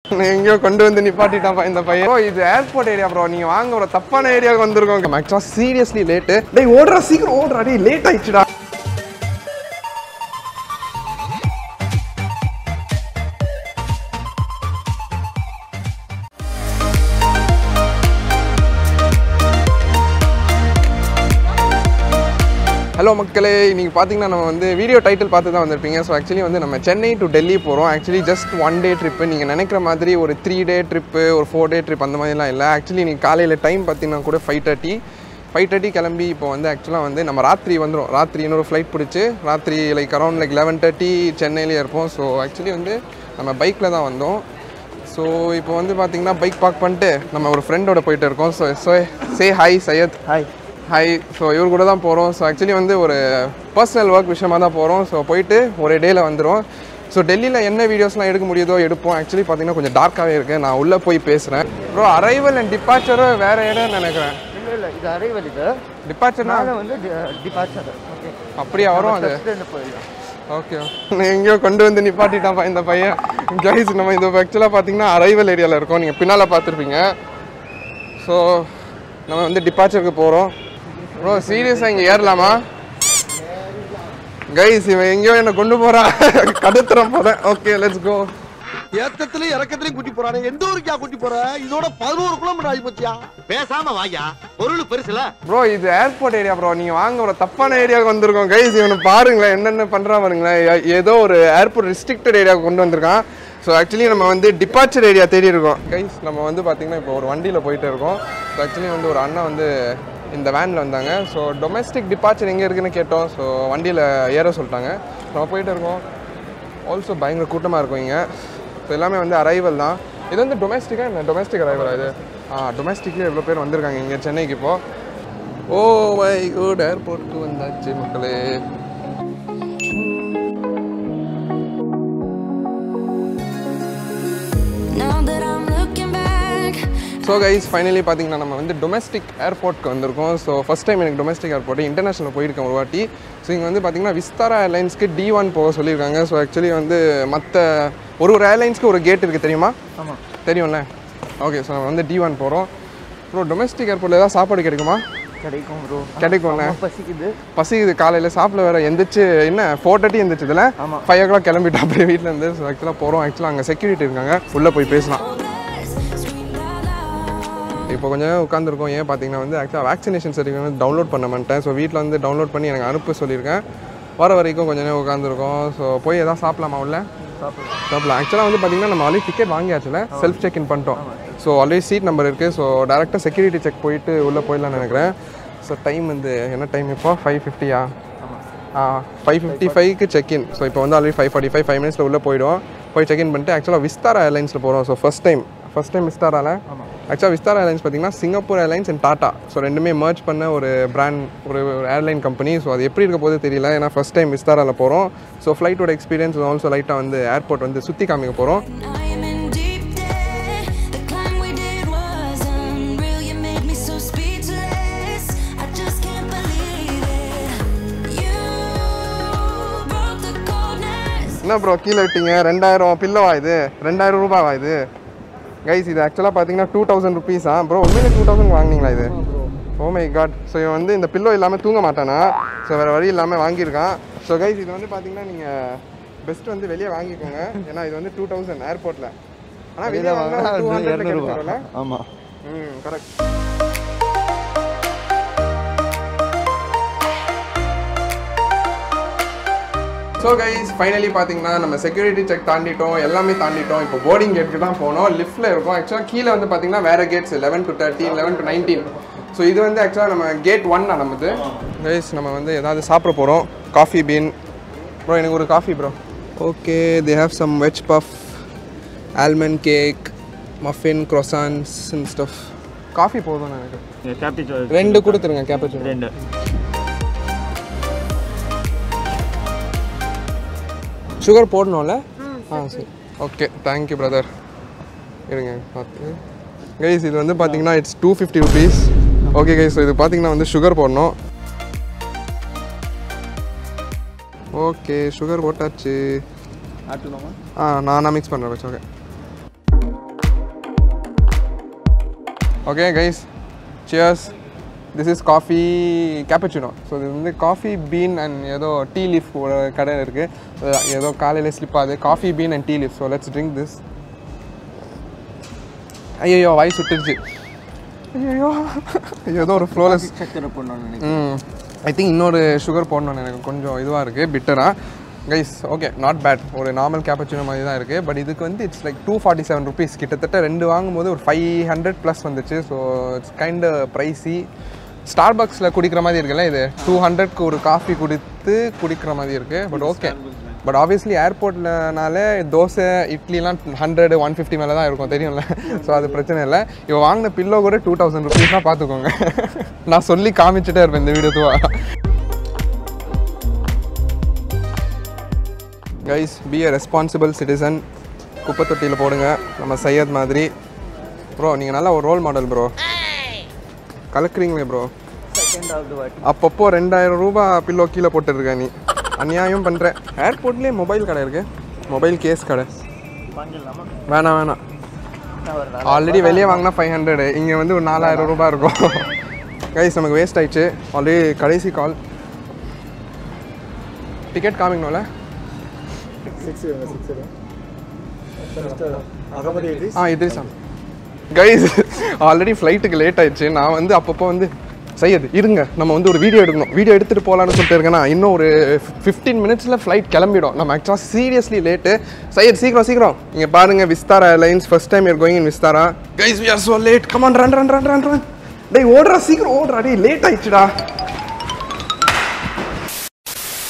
எங்கேயோ கொண்டு வந்து நிப்பாட்டிட்டாப்பா இந்த பையன் ப்ரோ இது ஏர்போர்ட் ஏரியா ப்ரோ நீங்க வாங்க ஒரு தப்பான ஏரியாவுக்கு வந்திருக்கோம் ஆக்சுவலா சீரியஸ்லி லேட்டு டேய் ஓடுறா சீக்கிரம் ஓடுறா டேய் லேட் ஆயிடுச்சுடா ஹலோ மக்களே இன்னைக்கு பார்த்தீங்கன்னா நம்ம வந்து வீடியோ டைட்டில் பார்த்து தான் வந்திருப்பீங்க ஸோ ஆக்சுவலி வந்து நம்ம சென்னை டு டெல்லி போகிறோம் actually just one day trip நீங்கள் நினைக்கிற மாதிரி ஒரு த்ரீ டே ட்ரிப்பு ஒரு ஃபோர் டே ட்ரிப் அந்த மாதிரிலாம் இல்லை ஆக்சுவலி நீங்கள் காலையில் டைம் பார்த்தீங்கன்னா கூட ஃபைவ் தேர்ட்டி ஃபைவ் தேர்ட்டி கிளம்பி இப்போ வந்து ஆக்சுவலாக வந்து நம்ம ராத்திரி வந்துடும் ராத்திரி இன்னொரு ஃப்ளைட் பிடிச்சி ராத்திரி like around like eleven thirty சென்னையிலே இருப்போம் ஸோ ஆக்சுவலி வந்து நம்ம பைக்கில் தான் வந்தோம் ஸோ இப்போ வந்து பார்த்தீங்கன்னா பைக் பார்க் பண்ணிட்டு நம்ம ஒரு ஃப்ரெண்டோட போயிட்டு இருக்கோம் so so say hi Syed hi hi so இவர் கூட தான் போகிறோம் ஸோ ஆக்சுவலி வந்து ஒரு பர்சனல் ஒர்க் விஷயமா தான் போகிறோம் ஸோ போயிட்டு ஒரு டேயில் வந்துடும் ஸோ டெல்லியில் என்ன வீடியோஸ்லாம் எடுக்க முடியுதோ எடுப்போம் ஆக்சுவலி பார்த்தீங்கன்னா கொஞ்சம் டார்க்காகவே இருக்குது நான் உள்ளே போய் பேசுகிறேன் ப்ரோ அரைவல் அண்ட் டிபார்ச்சரும் வேறு இடம் நினைக்கிறேன் இல்லை இல்லை இது அரைவல் இது டிபார்ச்சர்னா மேலே வந்து டிபார்ச்சர் ஓகே அப்படியே வரும் அது ஃபஸ்ட்டு போயிடலாம் ஓகே எங்கேயோ கொண்டு வந்து நிப்பாட்டிட்டான்ப்பா இந்த பையன் கைஸ் நம்ம இந்த ஆக்சுவலாக பார்த்தீங்கன்னா அரைவல் ஏரியாவில் இருக்கோம் நீங்கள் பின்னால் பார்த்துருப்பீங்க ஸோ நம்ம வந்து டிபார்ச்சருக்கு போகிறோம் ப்ரோ சீரியஸாக இங்கே ஏறலாமா கைஸ் இவன் எங்கேயோ என்னை கொண்டு போகிறான் கடத்துறேன் போகிறேன் ஓகே லெட்ஸ் கோ ஏத்தத்திலயும் இறக்கத்திலயும் கூட்டி போறானே எந்த ஊருக்கா கூட்டி போற இதோட பதினோரு கிலோமீட்டர் ஆகி போச்சியா பேசாம வாயா பொருள் பெருசுல ப்ரோ இது ஏர்போர்ட் ஏரியா ப்ரோ நீங்கள் வாங்க ஒரு தப்பான ஏரியாவுக்கு வந்திருக்கோம் கைஸ் இவனை பாருங்களேன் என்னென்ன பண்ணுறான் பாருங்களேன் ஏ- ஏதோ ஒரு ஏர்போர்ட் ரெஸ்ட்ரிக்டட் ஏரியாவுக்கு கொண்டு வந்திருக்கான் ஸோ ஆக்சுவலி நம்ம வந்து டிபார்ச்சர் ஏரியா தேடி இருக்கோம் கைஸ் நம்ம வந்து பார்த்தீங்கன்னா இப்போ ஒரு வண்டியில் போயிட்டு இருக்கோம் ஸோ ஆக்சுவலி வந்து ஒரு அண்ணா வந்து இந்த வேனில் வந்தாங்க ஸோ டொமஸ்டிக் டிபார்ச்சர் எங்கே இருக்குன்னு கேட்டோம் ஸோ வண்டியில் ஏற சொல்லிட்டாங்க நம்ம போயிட்டு இருக்கோம் ஆல்சோ பயங்கர கூட்டமாக இருக்கும் இங்கே ஸோ எல்லாமே வந்து அரைவல் தான் இது வந்து டொமஸ்டிக்கா என்ன டொமஸ்டிக் அரைவலா இது ஆ டொமஸ்டிக்லேயே எவ்வளோ பேர் வந்திருக்காங்க இங்கே சென்னைக்கு இப்போ ஓ மை குட் ஏர்போர்ட்டுக்கு வந்தாச்சு மக்களே Now that I'm looking back, so guys finally பார்த்தீங்கன்னா நம்ம வந்து டொமஸ்டிக் ஏர்போர்ட்க்கு வந்திருக்கோம் ஸோ ஃபஸ்ட் டைம் எனக்கு டொமஸ்டிக் ஏர்போர்ட் இன்டர்நேஷனல் போயிருக்கேன் ஒரு வாட்டி ஸோ இங்கே வந்து பார்த்தீங்கன்னா விஸ்தாரா ஏர்லைன்ஸ்க்கு டி ஒன் போக சொல்லியிருக்காங்க ஸோ ஆக்சுவலி வந்து மற்ற ஒரு ஒரு ஏர்லைன்ஸ்க்கு ஒரு கேட் இருக்குது தெரியுமா ஆமாம் தெரியும்ல ஓகே ஸோ நம்ம வந்து டி ஒன் போகிறோம் ப்ரோ டொமஸ்டிக் ஏர்போர்ட்டில் ஏதாவது சாப்பாடு கிடைக்குமா கிடைக்கும் ப்ரோ கிடைக்கும்ல பசிக்குது பசிக்குது காலையில் சாப்பிட வேற எந்திரிச்சு என்ன ஃபோர் தேர்ட்டி எந்திரிச்சதுல ஆமா. ஃபைவ் ஓ கிளாக் கிளம்பிட்டோம் அப்படியே வீட்டில் இருந்து ஸோ ஆக்சுவலாக போகிறோம் ஆக்சுவலாக அங்கே செக்யூரிட்டி இருக்காங்க உள்ளே போய் பேசலாம் let's scream loud, loud. இப்போ கொஞ்சம் நேரம் உட்காந்துருக்கோம் ஏன் பார்த்தீங்கன்னா வந்து ஆக்சுவலாக வேக்சினேஷன் சர்டிஃபிகேட் வந்து டவுன்லோட் பண்ண மாட்டேன் ஸோ வீட்டில் வந்து டவுன்லோட் பண்ணி எனக்கு அனுப்ப சொல்லியிருக்கேன் வர வரைக்கும் கொஞ்ச நேரம் உட்காந்துருக்கோம் ஸோ போய் எதாவது சாப்பிடலாமா உள்ள சாப்பிடலாம் சாப்பிடலாம் ஆக்சுவலாக வந்து பார்த்தீங்கன்னா நம்ம ஆல்ரெடி டிக்கெட் வாங்கியாச்சுல செல்ஃப் செக் இன் பண்ணிட்டோம் ஸோ ஆல்ரெடி சீட் நம்பர் இருக்குது ஸோ டேரெக்டாக செக்யூரிட்டி செக் போயிட்டு உள்ளே போயிடலாம்னு நினைக்கிறேன் ஸோ டைம் வந்து என்ன டைம் இப்போ ஃபைவ் ஃபிஃப்டியா ஃபைவ் ஃபிஃப்டி ஃபைவ்க்கு செக் இன் ஸோ இப்போ வந்து already five forty five five மினிட்ஸில் உள்ளே போயிடும் போய் செக் இன் பண்ணிட்டு ஆக்சுவலாக விஸ்தாரா ஏர்லைன்ஸில் போகிறோம் so first time first time விஸ்தாரால ஆக்சுவலாக விஸ்தாரா ஏர்லைன்ஸ் பார்த்தீங்கன்னா Singapore airlines and Tata so ரெண்டுமே மர்ஜ் பண்ண ஒரு பிராண்ட் ஒரு ஏர்லைன் கம்பெனி ஸோ அது எப்படி இருக்க போது தெரியல ஏன்னா ஃபஸ்ட் டைம் விஸ்தாராவில் போகிறோம் ஸோ ஃப்ளைட்டோட எக்ஸ்பீரியன்ஸ் ஆல்சோ லைட்டாக வந்து ஏர்போர்ட் வந்து சுற்றி காமிக்க போகிறோம் I am in deep debt. The climb we did was unreal. You made me so speechless. I just can't believe it. You broke the coldness. என்ன bro கீழே விட்டீங்க ரெண்டாயிரம் பில்லோவா இது ரெண்டாயிரம் ரூபாவா இது கைஸ் இது ஆக்சுவலாக பார்த்தீங்கன்னா டூ தௌசண்ட் ருபீஸா ப்ரோ உண்மையிலே டூ தௌசண்ட் வாங்கினீங்களா இது ஓ மை காட் ஸோ இவன் வந்து இந்த பில்லோ இல்லாமல் தூங்க மாட்டானா ஸோ வேறு வழி இல்லாமல் வாங்கியிருக்கான் ஸோ கைஸ் இது வந்து பார்த்தீங்கன்னா நீங்கள் பெஸ்ட் வந்து வெளியே வாங்கிக்கோங்க ஏன்னா இது வந்து டூ தௌசண்ட் ஏர்போர்ட்டில் ஆனால் வெளியே வாங்கினா டூ ஹண்ட்ரட்ல ஆமாம் ம் கரெக்ட் ஸோ கைஸ் ஃபைனலி பார்த்தீங்கன்னா நம்ம செக்யூரிட்டி செக் தாண்டிட்டோம் எல்லாமே தாண்டிட்டோம் இப்போ போர்டிங் கேட்டுக்கு தான் போனோம் லிஃப்ட்டில் இருக்கும் ஆக்சுவலாக கீழே வந்து பார்த்தீங்கன்னா வேறு gates eleven to thirteen eleven to nineteen so இது வந்து ஆக்சுவலாக நம்ம கேட் ஒன் நம்மது கைஸ் நம்ம வந்து ஏதாவது சாப்பிட போகிறோம் காஃபி பீன் ப்ரோ எனக்கு ஒரு coffee bro okay they have some veg puff almond cake muffin croissants and stuff coffee போதும் எனக்கு கேபிட்டல் ரெண்டு கொடுத்துருங்க கேப்பச்சு ரெண்டு சுகர் போடணும்ல ஆ சரி ஓகே தேங்க்யூ பிரதர் இருங்க பார்த்து கைஸ் இது வந்து பார்த்தீங்கன்னா it's two fifty rupees okay guys இது பார்த்தீங்கன்னா வந்து சுகர் போடணும் ஓகே சுகர் போட்டாச்சு ஆட்டுலாமா ஆ நான் நான் மிக்ஸ் பண்ணுறேன் okay okay guys cheers this is coffee cappuccino so இது வந்து காஃபி பீன் அண்ட் ஏதோ டீ லீஃப் ஒரு கடை இருக்குது ஏதோ காலையில் ஸ்லிப் ஆகுது coffee bean and tea leaf so let's drink this ஐயோ வாய் சுட்டுருச்சு ஐயோ ஏதோ ஒரு ஃப்ளோலஸ் சக்கரை போடணும்னு நினைக்கிறேன் ம் ஐ திங்க் இன்னொரு சுகர் போடணும்னு எனக்கு கொஞ்சம் இதுவாக இருக்குது பிட்டராக கைஸ் ஓகே நாட் பேட் ஒரு நார்மல் கேப்பச்சினோ மாதிரி தான் இருக்குது பட் இதுக்கு வந்து it's like two forty seven rupees கிட்டத்தட்ட ரெண்டு வாங்கும்போது ஒரு ஃபைவ் ஹண்ட்ரட் ப்ளஸ் வந்துச்சு ஸோ இட்ஸ் கைண்ட் ப்ரைஸி ஸ்டார் பாக்ஸில் குடிக்கிற மாதிரி இருக்குல்ல இது டூ ஹண்ட்ரட்க்கு ஒரு காஃபி குடித்து குடிக்கிற மாதிரி இருக்குது பட் ஓகே பட் ஆப்வியஸ்லி ஏர்போர்ட்லனால தோசை இட்லிலாம் ஹண்ட்ரட் ஒன் ஃபிஃப்டி மேலே தான் இருக்கும் தெரியும்ல ஸோ அது பிரச்சனை இல்லை இவன் வாங்கின பில்லோ கூட டூ தௌசண்ட் ருபீஸ் தான் பார்த்துக்கோங்க நான் சொல்லி காமிச்சிட்டே இருப்பேன் இந்த வீடியோ துவா guys be a responsible citizen குப்பை தொட்டியில் போடுங்க நம்ம சையத் மாதிரி ப்ரோ நீங்கள் நல்லா ஒரு ரோல் மாடல் ப்ரோ கலக்குறீங்களே ப்ரோ செகண்ட் ஆகுது வாட்டி அப்பப்போ ரெண்டாயிரம் ரூபாய் பில்லோ கீழே போட்டுருக்க நீ அநியாயம் பண்ணுறேன் ஏர்போர்ட்லேயே மொபைல் கடை இருக்கு மொபைல் கேஸ் கடை வாங்கிடலாமா வேணாம் வேணாம் நான் ஒரு நாள் ஆல்ரெடி வெளியே வாங்கினா ஃபைவ் ஹண்ட்ரடு இங்கே வந்து ஒரு நாலாயிரம் ரூபாய் இருக்கும் கைஸ் நமக்கு வேஸ்ட் ஆயிடுச்சு ஆல்ரெடி கடைசி கால் டிக்கெட் காமிக்கணும்ல ஆ இத்ரிசா கைஸ் ஆல்ரெடி ஃப்ளைட்டுக்கு லேட் ஆயிடுச்சு நான் வந்து அப்பப்போ வந்து சையது இருங்க நம்ம வந்து ஒரு வீடியோ எடுக்கணும் வீடியோ எடுத்துகிட்டு போகலான்னு சொல்லிட்டு இருக்கேன்னா இன்னும் ஒரு ஃபிஃப்டீன் மினிட்ஸில் ஃப்ளைட் கிளம்பிடும் நம்ம ஆக்சுவலாக சீரியஸ்லி லேட்டு சையத் சீக்கிரம் சீக்கிரம் இங்கே பாருங்க Vistara airlines first time here going in Vistara guys we are so late come on run run run run run டேய் ஓடுறா சீக்கிரம் ஓடுறா டேய் லேட் ஆயிடுச்சுடா